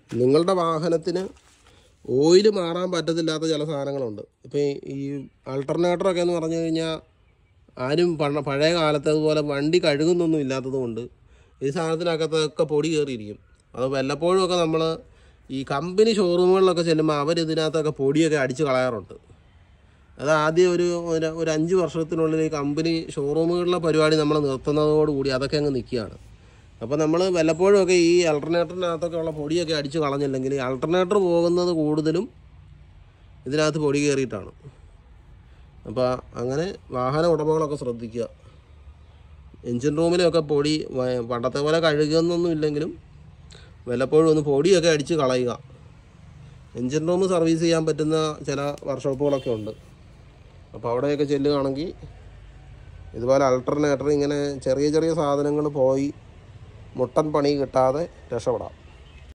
നിങ്ങളുടെ വാഹനത്തിന് ഓയിൽ മാറാൻ പറ്റത്തില്ലാത്ത ചില സാധനങ്ങളുണ്ട് ഇപ്പോൾ ഈ ആൾട്ടർനേറ്ററൊക്കെ എന്ന് പറഞ്ഞു കഴിഞ്ഞാൽ ആരും പഴ പഴയ കാലത്തതുപോലെ വണ്ടി കഴുകുന്നൊന്നും ഇല്ലാത്തത് കൊണ്ട് ഈ സാധനത്തിനകത്തൊക്കെ പൊടി കയറിയിരിക്കും അത് വല്ലപ്പോഴും ഒക്കെ നമ്മൾ ഈ കമ്പനി ഷോറൂമുകളിലൊക്കെ ചെല്ലുമ്പോൾ അവർ ഇതിനകത്തൊക്കെ പൊടിയൊക്കെ അടിച്ച് കളയാറുണ്ട് അത് ആദ്യം ഒരു ഒരു- ഒരു അഞ്ച് വർഷത്തിനുള്ളിൽ ഈ കമ്പനി ഷോറൂമുകളിലെ പരിപാടി നമ്മൾ നിർത്തുന്നതോടുകൂടി അതൊക്കെ അങ്ങ് നിൽക്കുകയാണ് അപ്പോൾ നമ്മൾ വല്ലപ്പോഴും ഒക്കെ ഈ അൾട്ടർനേറ്ററിനകത്തൊക്കെ ഉള്ള പൊടിയൊക്കെ അടിച്ച് കളഞ്ഞില്ലെങ്കിൽ ഈ അൾട്ടർനേറ്റർ പോകുന്നത് കൂടുതലും ഇതിനകത്ത് പൊടി കയറിയിട്ടാണ് അപ്പോൾ അങ്ങനെ വാഹന ഉടമകളൊക്കെ ശ്രദ്ധിക്കുക എൻജിൻ റൂമിലൊക്കെ പൊടി വ- പണ്ടത്തെ പോലെ കഴുകുന്നൊന്നും ഇല്ലെങ്കിലും വല്ലപ്പോഴും ഒന്ന് പൊടിയൊക്കെ അടിച്ച് കളയുക എൻജിൻ റൂം സർവീസ് ചെയ്യാൻ പറ്റുന്ന ചില വർക്ക്ഷോപ്പുകളൊക്കെ ഉണ്ട് അപ്പോൾ അവിടെയൊക്കെ ചെല്ലുകയാണെങ്കിൽ ഇതുപോലെ അൾട്ടർനേറ്റർ ഇങ്ങനെ ചെറിയ ചെറിയ സാധനങ്ങൾ പോയി മുട്ടൻ പണി കിട്ടാതെ രക്ഷപ്പെടാം